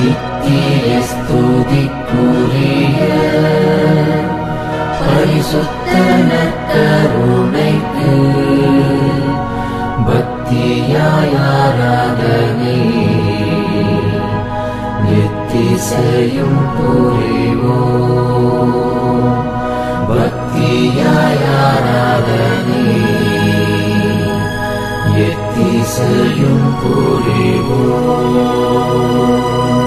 நித்திய ஸ்துதிக்குரிய பரிசுத்த நற்கருணைக்கு பக்தியாய் ஆராதனை எத்திசையும் புரிவோம் பக்தியாய் ஆராதனை எத்திசையும் புரிவோம்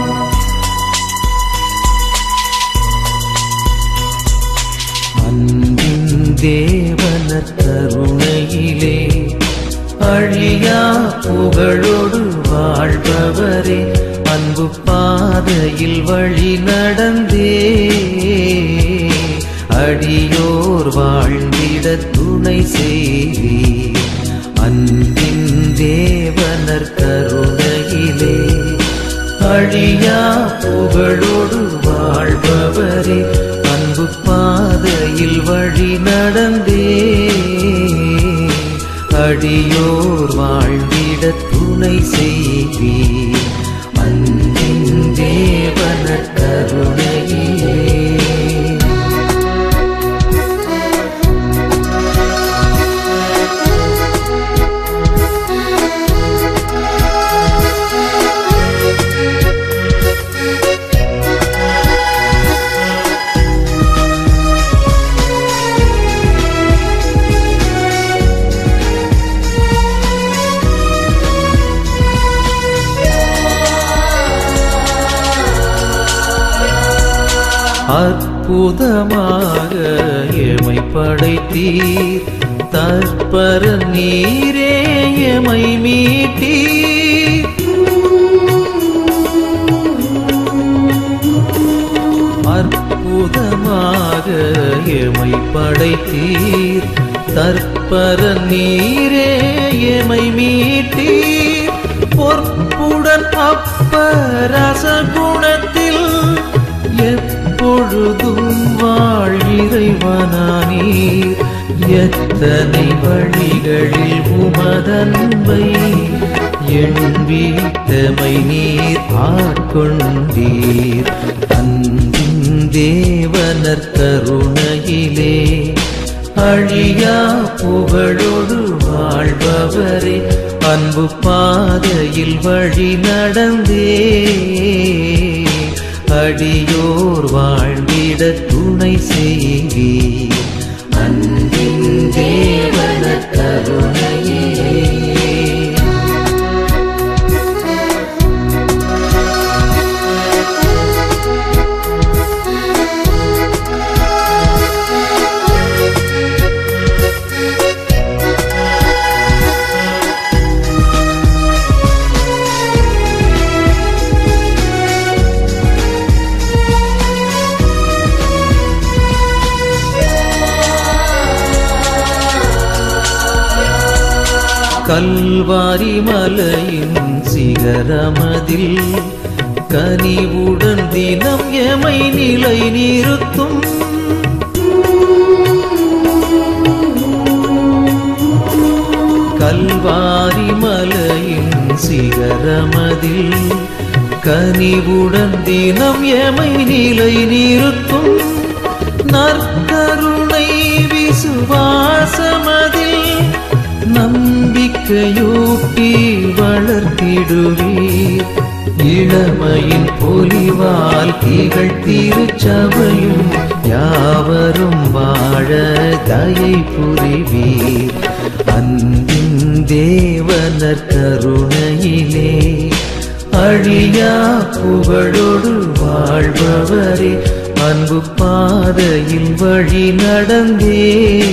அன்பின் தேவன கருணையிலே அழியா புகழோடு வாழ்பவரே அன்பு பாதையில் வழி நடந்தே அடியோர் வாழ்ந்திட துணை செய்வி அன்பின் தேவனர் கருணையிலே அழியா புகழோடு வாழ்பவரே அன்பு பாதையில் வழி நடந்தே அடியோர் வாழ்ந்திட துணை செய்வி அன்பின் தேவன கருணையே அற்புதமாக எமை படைத்தீர் தற்பர நீரே எமை மீட்டீர் அற்புதமாக எமை படைத்தீர் தற்பர நீரே எமை மீட்டீர் பொற்புடன் அப்பரச குணத்தில் எப்பொழுதும் வாழ்விறைவனானீர் எத்தனை வழிகளில் உமதன்பை என் வீட்டமை நீர் ஆட்கொண்டீர் அன்பின் தேவனர் கருணையிலே அழியா புகழோடு வாழ்பவரே அன்பு பாதையில் வழி நடந்தே அடியோர் வாழ்ந்திட துணை செய்வி அன்பின் தேவன கருணையே கல்வாரி மலையின் சிகரமதில் கனிவுடன் தினம் எமை நிலை நிறுத்தும் கல்வாரி மலையின் சிகரமதில் கனிவுடன் தினம் எமை நிலை நிறுத்தும் நற்கருணை விசுவாசமதில் நம்பிக்கையூட்டி வளர்த்திடுவீர் இளமையின் பொலிவால் திகழ் திருச்சபையும் யாவரும் வாழ தயை புரிவீர் அன்பின் தேவனர் கருணையிலே அழியா புகழோடு வாழ்பவரே அன்பு பாதையில் வழி நடந்தே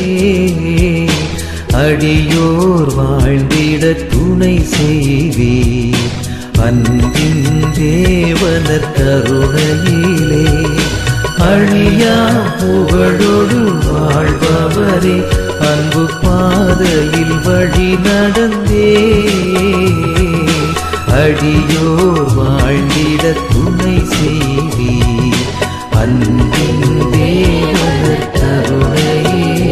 அடியோர் வாழ்ந்திட துணை செய்வீர் அன்பின் தேவனர் கருணையிலே அழியா புகழோடு வாழ்பவரே அன்பு பாதையில் வழி நடந்தே அடியோர் வாழ்ந்திட துணை செய்வீர் அன்பின் தேவனர் கருணையே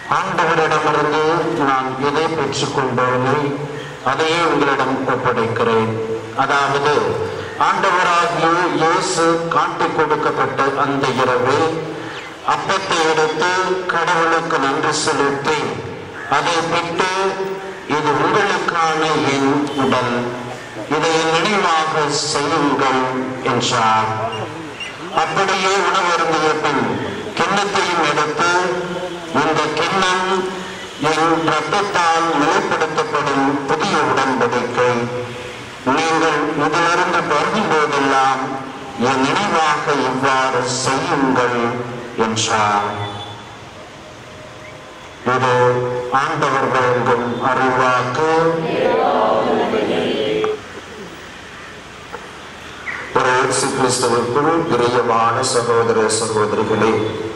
ஆண்டவரிடமிருந்து நான் எதை பெற்றுக்கொண்டோனோ அதையே உங்களிடம் ஒப்படைக்கிறேன் அதாவது ஆண்டவராகிய இயேசு காட்டிக் கொடுக்கப்பட்ட அந்த இரவு அப்பத்தை எடுத்து கடவுளுக்கு நன்றி செலுத்தி அதை விட்டு இது உங்களுக்கான என் உடல் இதை நினைவாக செய்யுங்கள் என்றார் அப்படியே உணவருந்திய பின் கிண்ணத்தையும் எடுத்து இந்த கிண்ணம் என் ரத்தத்தால் நிலைப்படுத்தப்படும் புதிய உடன்படிக்கை நீங்கள் இதிலிருந்து பருகும் போதெல்லாம் என் நினைவாக இவ்வாறு செய்யுங்கள் என்றார் இது ஆண்டவர் வழங்கும் அறிவாக்கு ஒரு இயேசு கிறிஸ்துவுக்குள் பிரியமான சகோதர சகோதரிகளே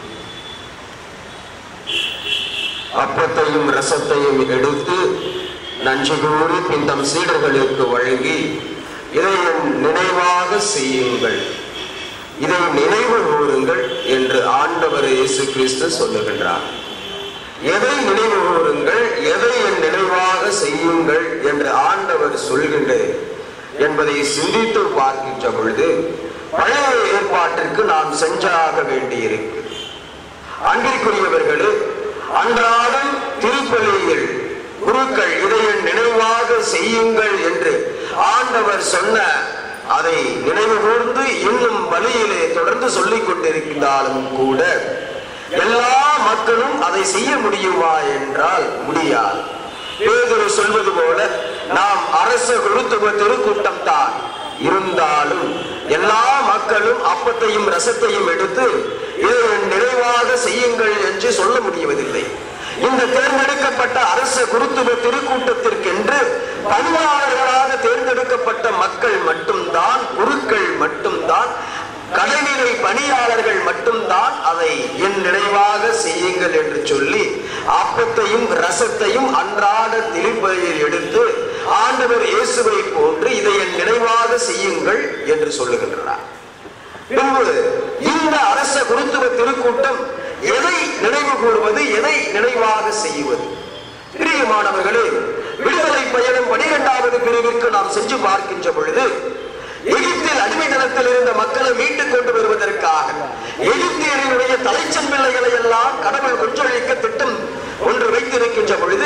அப்பத்தையும் ரசத்தையும் எடுத்து நன்றி கூறி பின் தம் சீடர்களுக்கு வழங்கி இதை என் நினைவாக செய்யுங்கள் இதை நினைவு கூறுங்கள் என்று ஆண்டவர் இயேசு கிறிஸ்து சொல்லுகின்றார் எதை நினைவு கூறுங்கள் எதை என் நினைவாக செய்யுங்கள் என்று ஆண்டவர் சொல்கின்றது என்பதை சிந்தித்து பார்க்கின்ற பொழுது பழைய ஏற்பாட்டிற்கு நாம் சென்றாக வேண்டியிருக்கு அன்பிற்குரியவர்களே அன்றாடம் திருப்பலியில் குருக்கள் இதை என் நினைவாக செய்யுங்கள் என்று ஆண்டவர் சொன்ன அதை நினைவு கூர்ந்து இன்னும் வழியிலே தொடர்ந்து சொல்லிக் கொண்டிருக்கிறாலும் கூட எல்லா மக்களும் அதை செய்ய முடியுமா என்றால் முடியாது பேதுரு சொல்வது போல நாம் அரச குழுத்துவ திருக்கூட்டம் தான் இருந்தாலும் எல்லா மக்களும் அப்பத்தையும் ரசத்தையும் எடுத்து இதை நிறைவாக செய்யுங்கள் என்று சொல்ல முடிவதில்லை இந்த தேர்ந்தெடுக்கப்பட்ட அரச குருத்துவ திருக்கூட்டத்திற்கென்று பணியாளர்களாக தேர்ந்தெடுக்கப்பட்ட மக்கள் மட்டும்தான் குருக்கள் மட்டும்தான் கடைநிலை பணியாளர்கள் மட்டும்தான் அதை என் நினைவாக செய்யுங்கள் என்று சொல்லி அப்பத்தையும் ரசத்தையும் அன்றாட திருப்பதியில் எடுத்து ஆண்டவர் இயேசுவை போன்று இதை என் நினைவாக செய்யுங்கள் என்று சொல்லுகின்றார் பின்பு இந்த அரச குருத்துவ திருக்கூட்டம் எதை நினைவு கூறுவது எதை நினைவாக செய்வது பிரியமானவர்களே விடுதலை பயணம் பனிரெண்டாவது பிரிவிற்கு நாம் சென்று பார்க்கின்ற பொழுது எகிப்தில் அடிமைத்தனத்தில் இருந்த மக்களை மீட்டுக் கொண்டு வருவதற்காக எகிப்தியர்களுடைய தலைச்சன் பிள்ளைகளை எல்லாம் கடவுள் கொஞ்சொழிக்க திட்டம் ஒன்று வைத்திருக்கின்ற பொழுது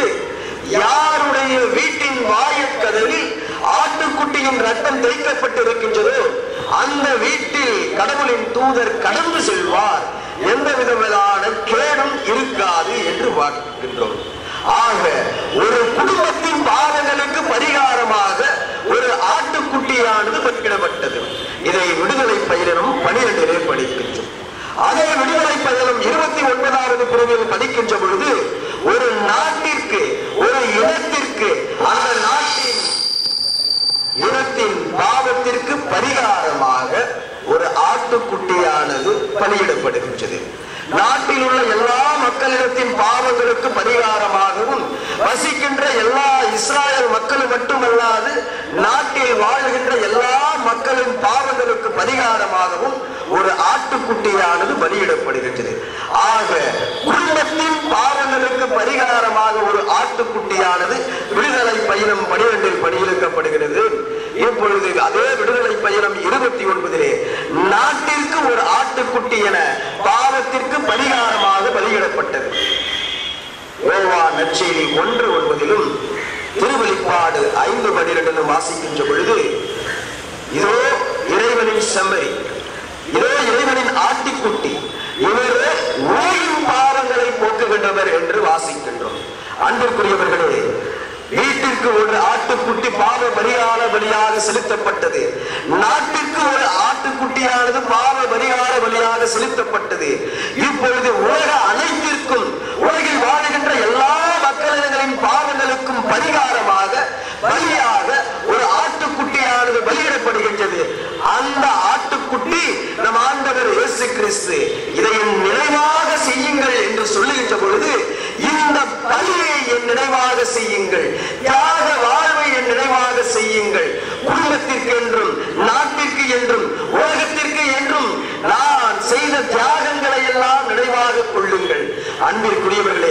யாருடைய வீட்டின் வாயக்கதவில் ஆட்டுக்குட்டியின் ரத்தம் தைக்கப்பட்டிருக்கின்றதோ அந்த வீட்டில் கடவுளின் தூதர் கடந்து செல்வார் எந்த விதமான கேடும் இருக்காது என்று பார்க்கின்றோம் ஆக ஒரு குடும்பத்தின் பாவங்களுக்கு பரிகாரமாக ஒரு ஆட்டுக்குட்டியானது பலியிடப்பட்டது இதை விடுதலை பயிலும் பனிரெண்டிலே படிக்கின்றோம் அதே விடுதலை பயணம் இருபத்தி ஒன்பதாவது பிரிவில் படிக்கின்ற பொழுது ஒரு நாட்டிற்கு ஒரு இனத்திற்கு அந்த நாட்டின் இனத்தின் பாவத்திற்கு பரிகாரமாக ஒரு ஆட்டுக்குட்டியானது பலியிடப்படுகின்றது நாட்டில் உள்ள எல்லா மக்களிடத்தின் பாவங்களுக்கு பரிகாரமாகவும் வசிக்கின்ற எல்லா இஸ்ராயல் மக்கள் மட்டுமல்லாது நாட்டில் வாழ்கின்ற எல்லா மக்களின் பாவங்களுக்கு பரிகாரமாகவும் ஒரு ஆட்டுக்குட்டியானது பலியிடப்படுகின்றது ஆக குடும்பத்தின் பாவங்களுக்கு பரிகாரமாக ஒரு ஆட்டுக்குட்டியானது விடுதலை பயணம் பனிரெண்டில் பணியெடுக்கப்படுகிறது இப்பொழுது அதே விடுதலை பயணம் இருபத்தி ஒன்பதிலே நாட்டிற்கு ஒரு ஆட்டுக்குட்டி என பாவத்திற்கு பரிகாரமாக பலியிடப்பட்டது யோவா நற்செய்தி ஒன்று ஒன்பதிலும் திருவெளிப்பாடு ஐந்து பனிரெண்டிலும் வாசிக்கின்ற பொழுது இதோ இறைவனின் செம்மறி இதோ இறைவனின் ஆட்டிக்குட்டி இவரே உலகின் பாவங்களை போக்குகின்றவர் என்று வாசிக்கின்றோம் அன்பிற்குரியவர்களே வீட்டிற்கு ஒரு ஆட்டுக்குட்டி பாவ பரிகார பலியாக செலுத்தப்பட்டது நாட்டிற்கு ஒரு ஆட்டுக்குட்டியானது பாவ பரிகார பலியாக செலுத்தப்பட்டது இப்பொழுது உலக அனைத்திற்கும் உலகில் வாழ்கின்ற எல்லா மக்களினங்களின் பாவங்களுக்கும் பரிகாரமாக பலியாக ஒரு ஆட்டுக்குட்டியானது பலியிடப்படுகின்றது அந்த ஆட்டுக்குட்டி நம் ஆண்டவர் இயேசு கிறிஸ்து இதை என் நினைவாக செய்யுங்கள் என்று சொல்லுகின்ற பொழுது இந்த பலியை என் நினைவாக செய்யுங்கள் தியாக வாழ்வை என் நினைவாக செய்யுங்கள் குடும்பத்திற்கு என்றும் நாட்டிற்கு என்றும் உலகத்திற்கு என்றும் நான் செய்த தியாகங்களை எல்லாம் நினைவாக கொள்ளுங்கள் அன்பிற்குரியவர்களே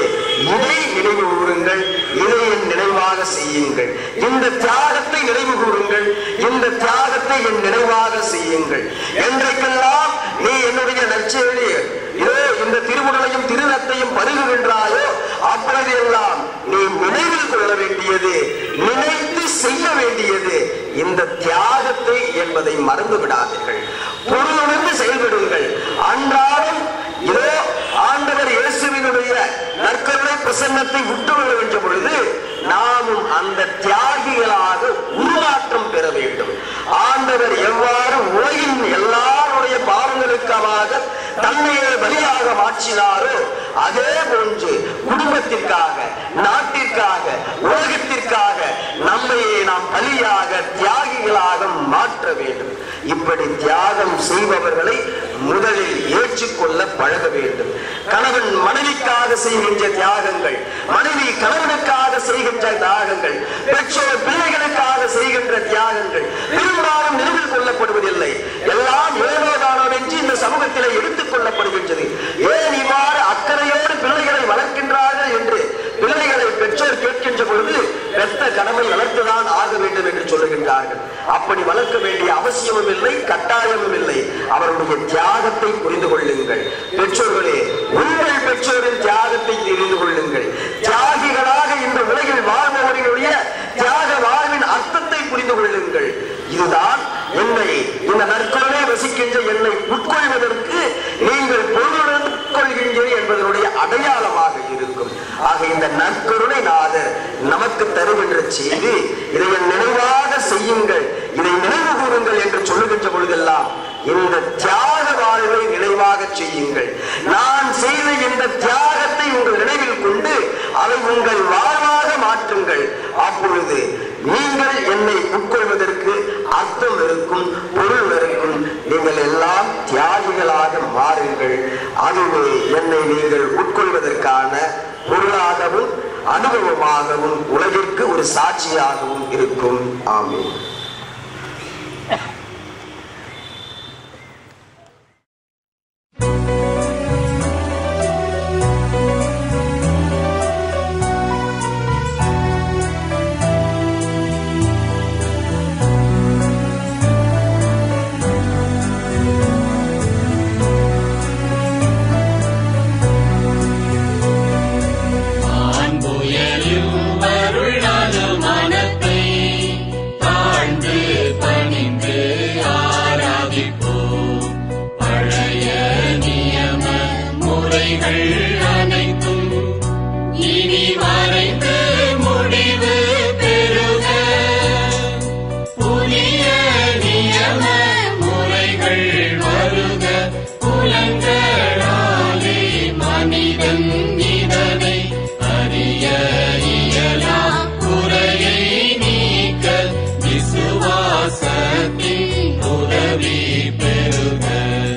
இதை நினைவு கூறுங்கள் இதை என் நினைவாக செய்யுங்கள் இந்த தியாகத்தை நினைவு கூறுங்கள் இந்த தியாகத்தை என் நினைவாக செய்யுங்கள் என்றைக்கெல்லாம் நீ என்னுடைய நற்செயலி இதோ இந்த திருவுடலையும் திருநத்தையும் பருகுகின்றாயோ அப்பொழுது எல்லாம் நீ நினைவில் கொள்ள வேண்டியது நினைத்து செய்ய வேண்டியது இந்த தியாகத்தை என்பதை மறந்து விடாதீர்கள் பொருளுணர்ந்து செயல்படுங்கள் அன்றாடம் இதோ ஆண்டவர் இயேசுவினுடைய நற்கருணை பிரசன்னத்தை விட்டுவிடுகின்ற பொழுது நாமும் அந்த தியாகிகளாக உருமாற்றம் பெற வேண்டும் ஆண்டவர் எவ்வாறு உலகின் எல்லாருடைய பாவங்களுக்காக தன்னையே பலியாக மாற்றினாரோ அதே போன்று குடும்பத்திற்காக நாட்டிற்காக உலகத்திற்காக நம்மையே நாம் பலியாக தியாகிகளாக மாற்ற வேண்டும் இப்படி தியாகம் செய்பவர்களை முதலில் ஏற்றுக்கொள்ள பழக வேண்டும் கணவன் மனைவிக்காக செய்கின்ற தியாகங்கள் மனைவி கணவனுக்காக செய்கின்ற தியாகங்கள் பெற்றோர் பிள்ளைகளுக்காக செய்கின்ற தியாகங்கள் பெரும்பாலும் நினைவில் கொள்ளப்படுவதில்லை எல்லாம் ஏனோதானோ என்று இந்த சமூகத்திலே எடுத்துக் கொள்ளப்படுகின்றது ஏன் இவ்வாறு அக்கறையோடு பிள்ளைகளை வளர்க்கின்றார்கள் என்று பிள்ளைகளை பெற்றோர் கேட்கின்ற பொழுது பெத்த கடமை வளர்த்துதான் ஆக வேண்டும் என்று சொல்லுகின்றார்கள் அப்படி வளர்க்க வேண்டிய அவசியமும் இல்லை கட்டாயமும் இல்லை அவருடைய தியாகத்தை புரிந்து கொள்ளுங்கள் பெற்றோர்களே உங்கள் பெற்றோரின் தியாகத்தை தெரிந்து கொள்ளுங்கள் தியாகிகளாக இந்த உலகில் வாழ்பவர்களுடைய தியாக வாழ்வின் அர்த்தத்தை புரிந்து கொள்ளுங்கள் இதுதான் என்னை இந்த நற்கொலை வசிக்கின்ற என்னை உட்கொள்வதற்கு நீங்கள் பொருளுடன் கொள்கின்றீர்கள் என்பதனுடைய அடையாளமாக இருக்கும் ஆக இந்த நற்கருணை நாதர் நமக்கு தருகின்ற செய்தி இதை என் நினைவாக செய்யுங்கள் இதை நினைவு கூறுங்கள் என்று சொல்லுகின்ற பொழுதெல்லாம் இந்த தியாக வாழ்வை நினைவாக செய்யுங்கள் நான் செய்த இந்த தியாகத்தை உங்கள் நினைவில் கொண்டு அதை உங்கள் வாழ்வாக மாற்றுங்கள் அப்பொழுது நீங்கள் என்னை உட்கொள்வதற்கு அர்த்தம் இருக்கும் பொருள் இருக்கும் நீங்கள் எல்லாம் தியாகிகளாக மாறுங்கள் அதுவே என்னை நீங்கள் உட்கொள்வதற்கான பொருளாகவும் அனுபவமாகவும் உலகிற்கு ஒரு சாட்சியாகவும் இருக்கும் ஆமீன் ஆண்புயலில் அருளான மனத்தை தாழ்ந்து பணிந்து ஆராதிப்போம் பழைய நியம முறைகள் அனைத்தும் இனி மறைந்து முடிவு பெறுக புதிய நியம முறைகள் வருக புலங்களாலே மனிதன் இதனை அறிய இயலாம் குறையை நீக்க விசுவாசத்தின் உதவி பெறுக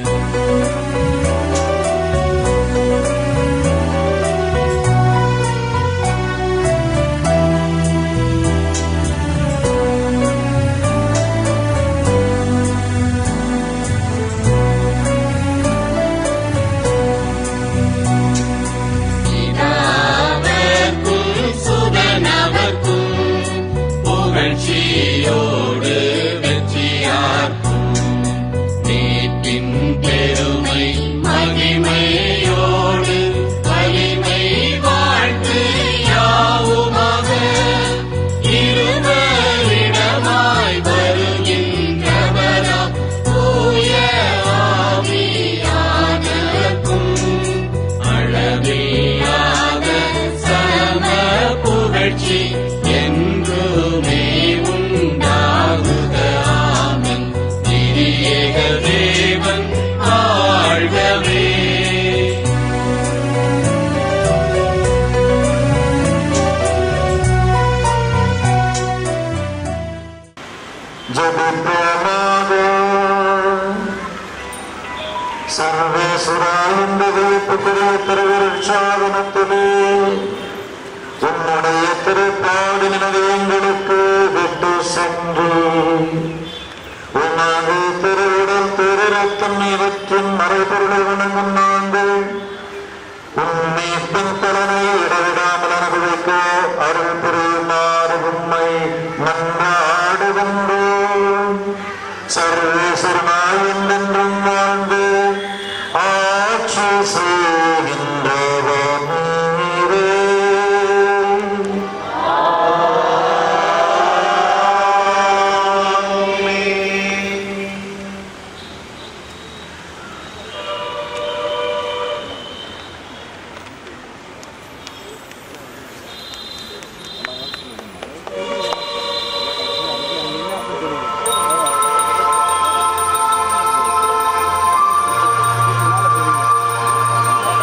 பிதாவர்க்கும் சுதனவர்க்கும் புகழ்ச்சியோடு வெற்றியார்க்கும் மீட்பின் பெருமை மகிமையோடு வலிமை வாழ்த்து யாவுமாக இருவரிடமாய் வருகின்றவரா தூய ஆவியானவர்க்கும் அளவில்லாத சம புகழ்ச்சி என்றுமே உண்டாகுக ஆமென் திரியேக தேவன் ஆழ்கவே ஜபிப்போமாக சர்வேசுரா இந்த விழிப்புக்குரிய திருவிருட்சாதனத்திலே உன்னுடைய திருப்பாடு நினைவு எங்களுக்கு விட்டு சென்று உனது திருவுடல் திருரத்தம் இவற்றின் மறைபொருளை வணங்கும் நாங்கள் உன்னை பின் பலனை இடவிடா செய்கின்றவர் நீரே. ஆ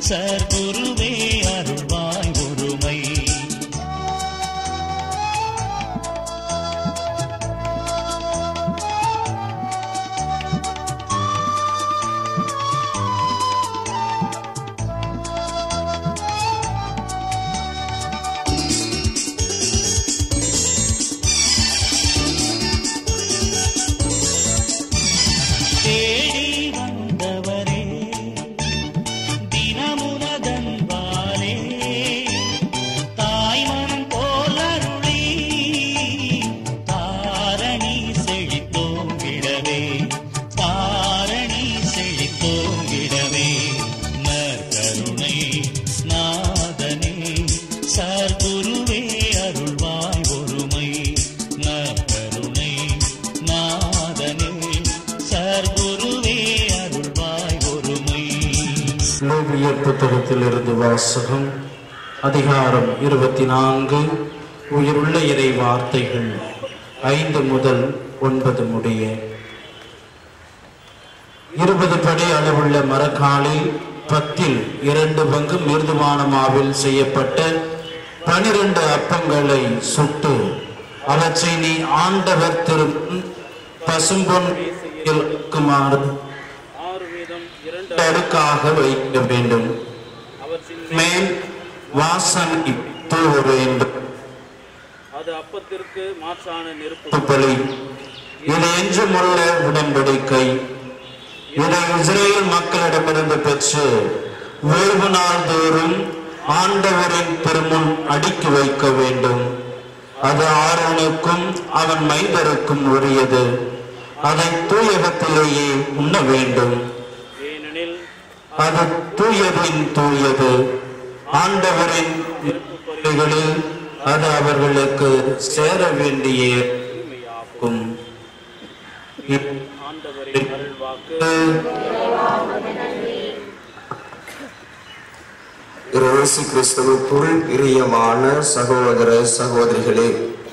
சர்க்குருவே அருள்வாய் ஒருமை தேடி வந்தவரே தினமுனதன்பாலே தாய்மனம் போலருளி தாரணி செழித்தோங்கிடவே தாரணி செழித்தோங்கிடவே நற்கருணை நாதனே சர்க்குருவே அருள்வாய் ஒருமை நற்கருணை நாதனே சர்க்குருவே அருள்வாய் ஒருமை லேவியர் புத்தகத்திலிருந்து வாசகம் அதிகாரம் இருபத்தி நான்கு உயிருள்ள இறை வார்த்தைகள் ஐந்து முதல் ஒன்பது முடிய இருபது படி அளவுள்ள மரக்காலில் பத்தில் இரண்டு பங்கு மிருதுவான மாவில் செய்யப்பட்ட பனிரெண்டு அப்பங்களை சுட்டு அவற்றை நீ ஆண்டவர் திரு பசும்பொன் இருக்குமாறு அடுக்காக வைக்க வேண்டும் மேல் வாசனை தூவ வேண்டும் அது அப்பத்திற்கு மாற்றான நெருப்பு பலி இது என்றுமுள்ள உடன்படிக்கை இதை இஸ்ரேல் மக்களிடமிருந்து பெற்று ஓய்வு நாள் தோறும் ஆண்டவரின் பெருமுன் அடுக்கி வைக்க வேண்டும் அது ஆரோனுக்கும் அவன் மைந்தருக்கும் உரியது அதை தூயகத்திலேயே உண்ண வேண்டும் ஏனெனில் அது தூயதின் தூயது ஆண்டவரின் நெருப்புகளில் அது அவர்களுக்கு சேர வேண்டிய இருக்கும். ஆண்டவரின் அருள்வாக்கு இயேசு கிறிஸ்துவுக்குள் பிரியமான சகோதர சகோதரிகளே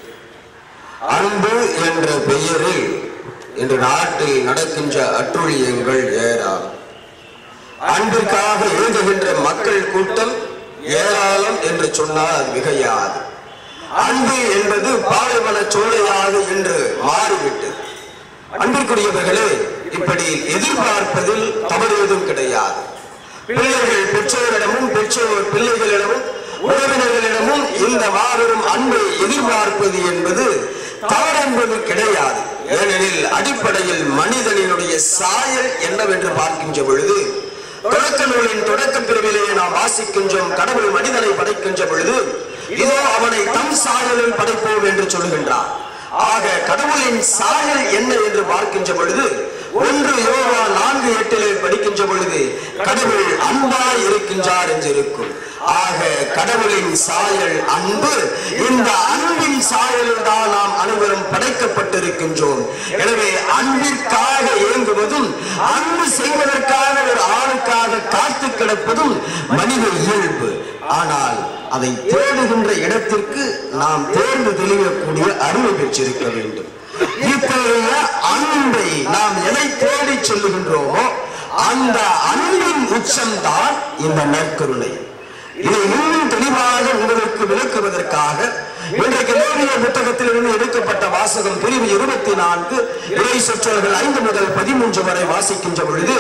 அன்பு என்ற பெயரில் இன்று நாட்டில் நடக்கின்ற அட்டுழியங்கள் ஏராளம் அன்பிற்காக எழுதுகின்ற மக்கள் கூட்டம் ஏராளம் என்று சொன்னால் அது மிகையாது அன்பு என்பது பாலைவன சோலையாக இன்று மாறிவிட்டது அன்பிற்குரியவர்களே இப்படி எதிர்பார்ப்பதில் தவறு எதுவும் கிடையாது பிள்ளைகள் பெற்றோரிடமும் பெற்றோர் பிள்ளைகளிடமும் உறவினர்களிடமும் இந்த மாபெரும் அன்பை எதிர்பார்ப்பது என்பது தவறு என்பது கிடையாது ஏனெனில் அடிப்படையில் மனிதனினுடைய சாயல் என்னவென்று பார்க்கின்ற பொழுது தொடக்க நூலின் தொடக்க பிரிவிலே நாம் வாசிக்கின்றோம் கடவுள் மனிதனை படைக்கின்ற பொழுது இதோ அவனை தம் சாயலில் படைப்போம் என்று சொல்கின்றார் ஆக கடவுளின் சாயல் என்ன என்று பார்க்கின்ற பொழுது ஒன்று யோகா நான்கு எட்டிலே படிக்கின்ற பொழுது கடவுள் அன்பாய் இருக்கின்றார் என்று இருக்கும் ஆக கடவுளின் சாயல் அன்பு இந்த அன்பின் சாயலில் தான் நாம் அனைவரும் படைக்கப்பட்டிருக்கின்றோம் எனவே அன்பிற்காக இயங்குவதும் அன்பு செய்வதற்காக ஒரு ஆணுக்காக காத்து கிடப்பதும் மனித இயல்பு ஆனால் அதை தேடுகின்ற இடத்திற்கு நாம் தேர்ந்து தெளியக்கூடிய அறிவு பெற்றிருக்க வேண்டும் இத்தகைய அன்பை நாம் எதை தேடி சொல்லுகின்றோமோ அந்த அன்பின் உச்சம்தான் இந்த நற்கருணை இதை இன்னும் தெளிவாக உங்களுக்கு விளக்குவதற்காக இன்றைக்கு லேவிய புத்தகத்தில் இருந்து எடுக்கப்பட்ட வாசகம் பிரிவு இருபத்தி நான்கு இறை சொற்றொடர்கள் ஐந்து முதல் பதிமூன்று வரை வாசிக்கின்ற பொழுது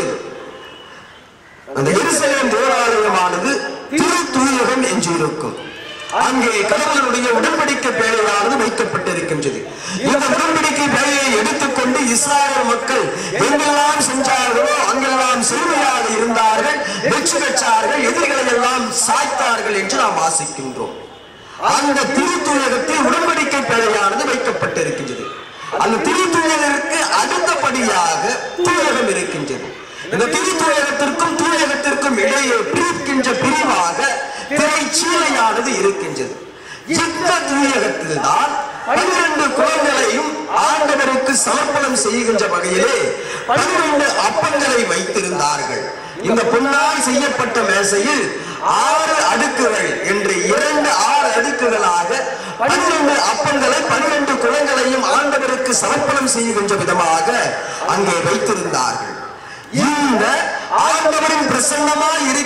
அந்த எருசலேம் தேவாலயமானது திரு தூயகம் என்று இருக்கும் அங்கே கடவுளுடைய உடன்படிக்கை பேழையானது வைக்கப்பட்டிருக்கின்றது இந்த உடன்படிக்கை பேழையை எடுத்துக்கொண்டு இஸ்ராயல் மக்கள் எங்கெல்லாம் சென்றார்களோ அங்கெல்லாம் செழுமையாக இருந்தார்கள் வெற்றி பெற்றார்கள் எதிரிகளை எல்லாம் சாய்த்தார்கள் என்று நாம் வாசிக்கின்றோம் அந்த திருத்தூயகத்தில் உடன்படிக்கை பேழையானது வைக்கப்பட்டிருக்கின்றது அந்த திருத்தூயகத்திற்கு அடுத்தபடியாக தூயகம் இருக்கின்றது இந்த திருத்தூயகத்திற்கும் தூயகத்திற்கும் இடையே பிரிக்கின்ற பிரிவாக திரைச்சீலையானது இருக்கின்றது இந்த தூயகத்தில் தான் பன்னிரண்டு குழந்தைகளையும் ஆண்டவருக்கு சமர்ப்பணம் செய்கின்ற வகையிலே பன்னிரண்டு அப்பங்களை வைத்திருந்தார்கள் இந்த பொன்னால் செய்யப்பட்ட மேசையில் ஆறு அடுக்குகள் என்று இரண்டு ஆறு அடுக்குகளாக பன்னிரண்டு அப்பங்களை பன்னிரண்டு குழந்தைகளையும் ஆண்டவருக்கு சமர்ப்பணம் செய்கின்ற விதமாக அங்கே வைத்திருந்தார்கள் இந்த ஆண்டவரின் பிரசன்னமாய் இருக்கின்ற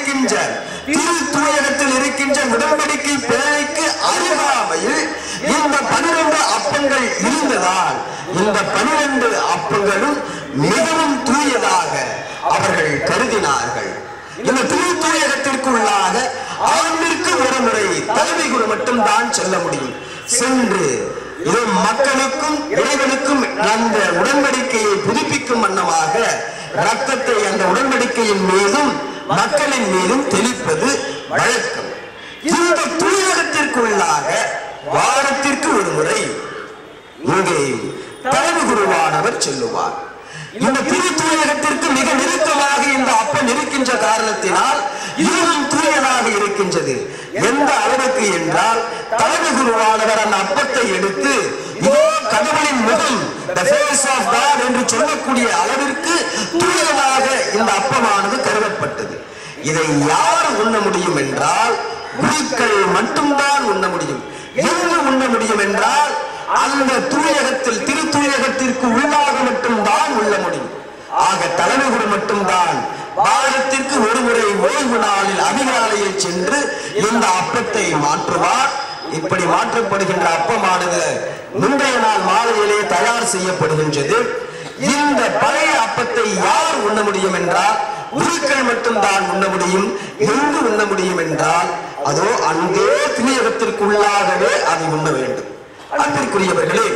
இருக்கின்ற திரு தூயகத்தில் இருக்கின்ற உடன்படிக்கை பேழைக்கு அருகாமையில் இந்த பனிரெண்டு அப்பங்கள் இருந்ததால் இந்த பனிரெண்டு அப்பங்களும் மிகவும் தூயதாக அவர்கள் கருதினார்கள் இந்த திரு தூயகத்திற்குள்ளாக ஆண்டிற்கு ஒரு முறை தலைமை குரு மட்டும்தான் செல்ல முடியும் சென்று இது மக்களுக்கும் இறைவனுக்கும் அந்த உடன்படிக்கையை புதுப்பிக்கும் வண்ணமாக ரத்தத்தை அந்த உடன்படிக்கையின் மீதும் மக்களின் மீதும் தெளிப்பது வழக்கம் இந்த தூயகத்திற்குள்ளாக வாரத்திற்கு ஒரு முறை இங்கே தலைமை குருவானவர் செல்லுவார் இந்த திரு தூயகத்திற்கு மிக நெருக்கமாக இந்த அப்பன் இருக்கின்ற காரணத்தினால் இதுவும் தூயதாக இருக்கின்றது எந்த அளவுக்கு என்றால் தலைமை குருவானவர் அந்த அப்பத்தை எடுத்து இதோ கடவுளின் முகம் the face of God என்று சொல்லக்கூடிய அளவிற்கு தூயதாக இந்த அப்பமானது கருதப்பட்டது இதை யார் உண்ண முடியும் என்றால் குருக்கள் மட்டும்தான் உண்ண முடியும் எங்கு உண்ண முடியும் என்றால் அந்த தூயகத்தில் திரு தூயகத்திற்கு உள்ளாக மட்டும்தான் உள்ள முடியும் ஆக தலைமை குரு மட்டும்தான் வாரத்திற்கு ஒரு முறை ஓய்வு நாளில் அதிகாலையில் சென்று இந்த அப்பத்தை மாற்றுவார் இப்படி மாற்றப்படுகின்ற அப்பமானது முந்தைய நாள் மாலையிலே தயார் செய்யப்படுகின்றது இந்த பழைய அப்பத்தை யார் உண்ண முடியும் என்றால் குருக்கள் மட்டும்தான் உண்ண முடியும் எங்கு உண்ண முடியும் என்றால் அதோ அங்கே திணியகத்திற்குள்ளாகவே அதை உண்ண வேண்டும் அன்பிற்குரியவர்களே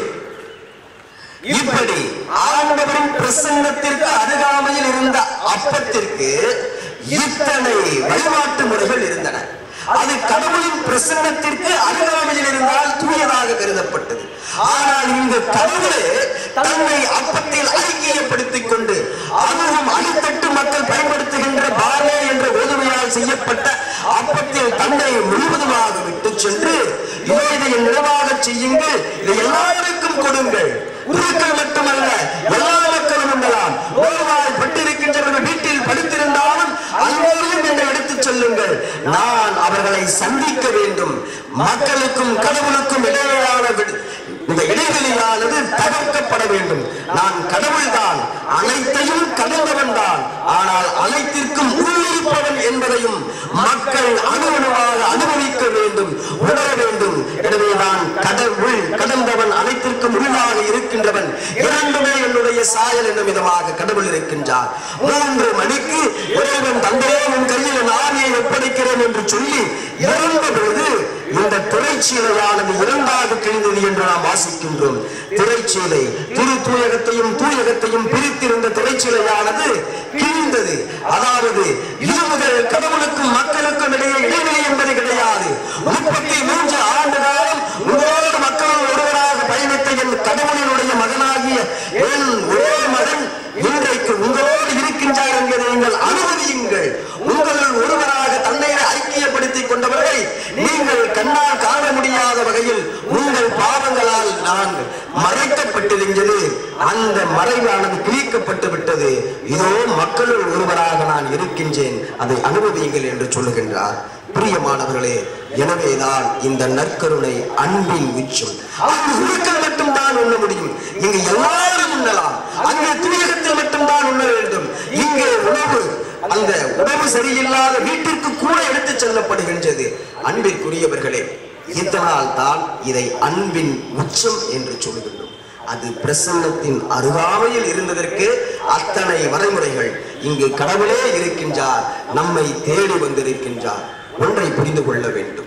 இப்படி ஆண்டவரின் பிரசன்னத்திற்கு அருகாமையில் இருந்த அப்பத்திற்கு இத்தனை வழிபாட்டு முறைகள் இருந்தன அது கடவுளின் பிரசன்னத்திற்கு அருகாமையில் இருந்தால் தூயதாக கருதப்பட்டது ஆனால் இந்த கடவுளே தன்னை அப்பத்தில் ஐக்கியப்படுத்திக் கொண்டு அதுவும் அடித்தட்டு மக்கள் பயன்படுத்துகின்ற பாலே என்ற ஓதுமையால் செய்யப்பட்ட அப்பத்தில் தன்னை முழுவதுமாக விட்டு சென்று இதோ இதை நிலவாக செய்யுங்கள் இதை எல்லாருக்கும் கொடுங்கள் குருக்கள் மட்டுமல்ல எல்லா மக்களும் உண்டலாம் ஓய்வால் பட்டிருக்கின்றவர்கள் வீட்டில் படுத்திருந்தாலும் அங்கேயும் என்னை எடுத்துச் செல்லுங்கள் நான் அவர்களை சந்திக்க வேண்டும் மக்களுக்கும் கடவுளுக்கும் இடையேயான விடு- இந்த இடைவெளியானது தகர்க்கப்பட வேண்டும் நான் கடவுள்தான் அனைத்தையும் கடந்தவன் தான் ஆனால் அனைத்திற்கும் உள்ளிருப்பவன் என்பதையும் மக்கள் அணுவணுவாக அனுபவிக்க வேண்டும் உணர வேண்டும் எனவே நான் கடவுள் கடந்தவன் அனைத்திற்கும் உள்ளாக இருக்கின்றவன் இரண்டுமே என்னுடைய சாயல் என்னும் விதமாக கடவுள் இருக்கின்றார் மூன்று மணிக்கு இறைவன் தந்தையே உன் கையில் என் ஆவியை ஒப்படைக்கிறேன் என்று சொல்லி இறந்த பொழுது இந்த திரைச்சீலையானது இரண்டாக கிழிந்தது என்று நாம் வாசிக்கின்றோம் திரைச்சீலை திரு தூயகத்தையும் தூயகத்தையும் பிரித்திருந்த திரைச்சீலையானது கிழிந்தது அதாவது இது முதல் கடவுளுக்கும் மக்களுக்கும் இடையே இடைவெளி என்பது கிடையாது முப்பத்தி மூன்று ஆண்டு காலம் உங்களோடு மக்கள் ஒருவராக பயணித்த என் கடவுளினுடைய மகனாகிய என் ஒரே மகன் இன்றைக்கு உங்களோடு இருக்கின்றார் என்பதை நீங்கள் அனுமதியுங்கள் உங்களுள் ஒருவராக தன்னை ஐக்கியப்படுத்திக் கொண்டவர்களை நீங்கள் கண்ணால் காண முடியாத வகையில் உங்கள் பாவங்களால் நான் மறைக்கப்பட்டிருந்தது அந்த மறைவானது கிழிக்கப்பட்டு விட்டது இதோ மக்களுள் ஒருவராக நான் இருக்கின்றேன் அதை அனுமதியுங்கள் என்று சொல்லுகின்றார் பிரியமானவர்களே எனவேதான் இந்த நற்கருணை அன்பின் உச்சம் அது குருக்கள் மட்டும்தான் உண்ண முடியும் இங்கு எல்லாரும் உண்ணலாம் அங்கே தூயகத்தில் மட்டும்தான் உண்ண வேண்டும் இங்கே உணவு அந்த உணவு சரியில்லாத வீட்டிற்கு கூட எடுத்துச் செல்லப்படுகின்றது அன்பிற்குரியவர்களே இதனால் தான் இதை அன்பின் உச்சம் என்று சொல்கின்றோம் அது பிரசன்னத்தின் அருகாமையில் இருந்ததற்கு அத்தனை வரைமுறைகள் இங்கு கடவுளே இருக்கின்றார் நம்மை தேடி வந்திருக்கின்றார் ஒன்றை புரிந்து கொள்ள வேண்டும்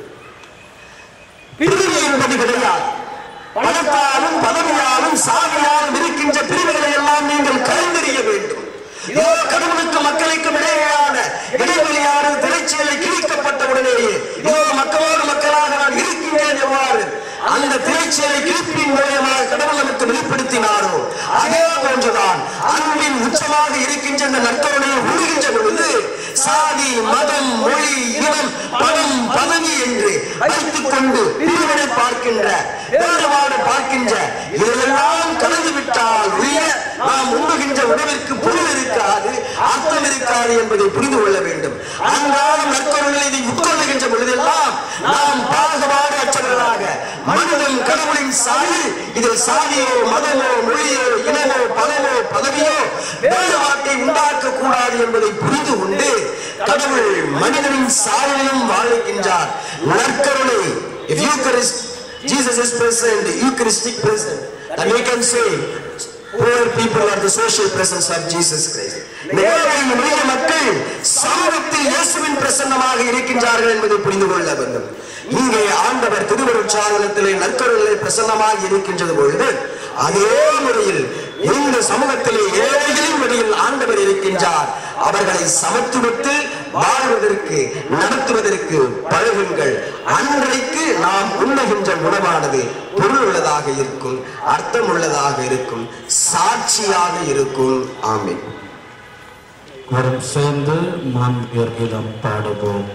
பிரிவு என்பது கிடையாது பணத்தாலும் பதவியாலும் சாதியாலும் இருக்கின்ற பிரிவுகளை எல்லாம் நீங்கள் கலந்தெறிய வேண்டும் இதோ கடவுளுக்கு மக்களுக்கும் இடையேயான இடைவெளியானது திரைச்சீலை கிழிக்கப்பட்ட உடனேயே இதோ மக்களோடு மக்களாக நான் இருக்கின்றேன் எவ்வாறு அந்த திரைச்சீலை கிழிப்பின் மூலியமாக கடவுள் நமக்கு வெளிப்படுத்தினாரோ அதே போன்றுதான் அன்பின் உச்சமாக இருக்கின்ற இந்த நற்கருணையை உருகின்ற பொழுது சாதி மதம் மொழி இனம் பணம் பதவி என்று வைத்துக் கொண்டு பிரிவினை பார்க்கின்ற வேறுபாடு பார்க்கின்ற இதெல்லாம் கலந்து விட்டால் ஒழிய நாம் உண்ணுகின்ற உணவிற்கு பொருள் இருக்காது அர்த்தம் இருக்காது என்பதை புரிந்து கொள்ள வேண்டும் அன்றாடம் நற்கருணைகளை இதை உட்கொள்ளுகின்ற பொழுதெல்லாம் நாம் பாகுபாடு அற்றவர்களாக மனிதன் கடவுளின் சாயல் இதில் சாதியோ மதமோ மொழியோ இனமோ பணமோ பதவியோ வேறுபாட்டை உண்டாக்க கூடாது என்பதை புரிந்து கொண்டு கடவுள் மனிதனின் சாயலிலும் வாழ்கின்றார் நற்கருணை if Eucharist Jesus is present Eucharistic present then we can say poor people are the social presence of Jesus Christ இந்த ஏழை எளிய மக்கள் சமூகத்தில் இயேசுவின் பிரசன்னமாக இருக்கின்றார்கள் என்பதை புரிந்து கொள்ள வேண்டும் இங்கே ஆண்டவர் திருவருட்சாதனத்திலே நற்கருளிலே பிரசன்னமாக இருக்கின்றது பொழுது அதே முறையில் இந்த சமூகத்திலே ஏழைகளின் வழியில் ஆண்டவர் இருக்கின்றார் அவர்களை சமத்துவத்தில் வாழ்வதற்கு நடத்துவதற்கு பழகுங்கள் அன்றைக்கு நாம் உண்ணுகின்ற உணவானது பொருள் உள்ளதாக இருக்கும் அர்த்தம் உள்ளதாக இருக்கும் சாட்சியாக இருக்கும் ஆமென் வரும் சேர்ந்து மாண்பியர்களிடம் பாடுவோம்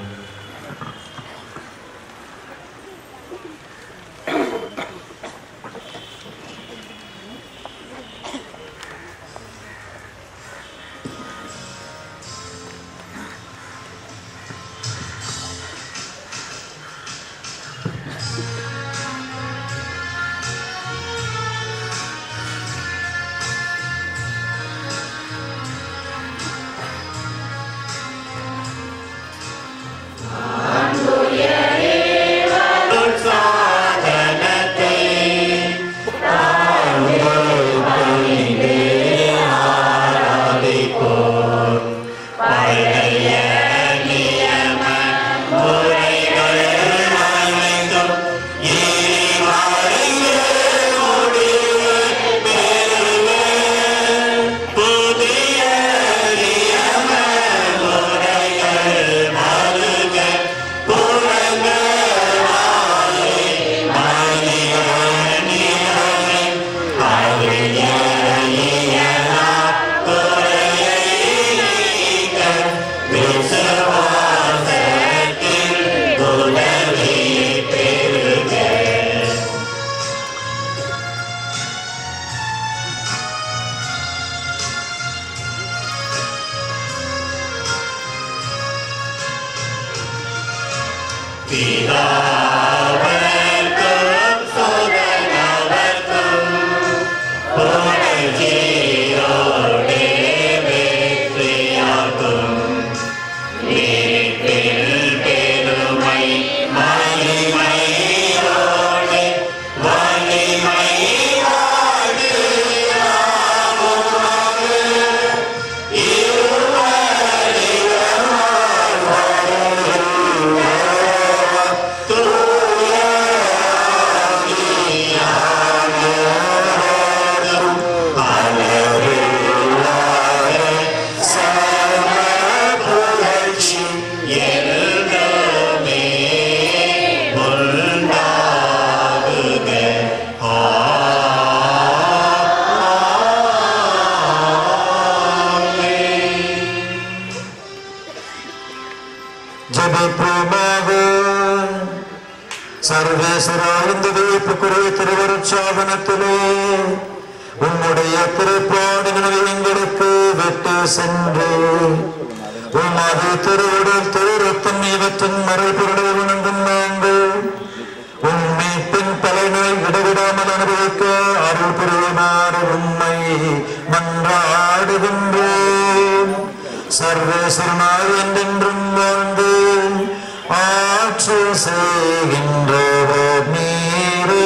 ஜபிப்போமாக சர்வேஸ்வராழ்ந்த வைப்புக்குரிய திருவருட்சாதனத்திலே உம்முடைய திருப்பாடுகளை எங்களுக்கு விட்டு சென்று உமது திருவுடல் திருரத்தம் இவற்றின் மறைபொருளை உணர்ந்தும் நாங்கள் உண்மை பின் பலனை விடவிடாமல் அனுபவிக்க அருள் புரியுமாறு உண்மை மன்றாடுகின்றோம் சர்வேஸ்வரனாய் என்றென்றும் வாழ்ந்து ஆட்சி செய்கின்றவர் நீரே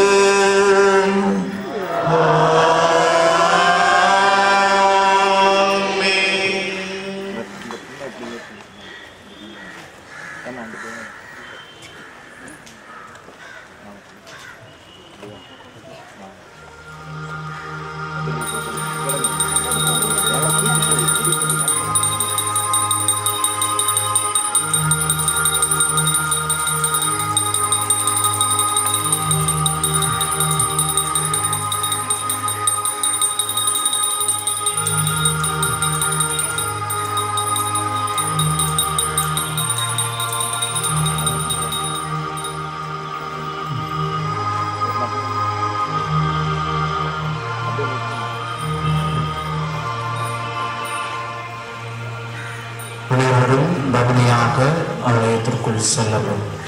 அனைவரும் பவனியாக ஆலயத்திற்குள் செல்லவும்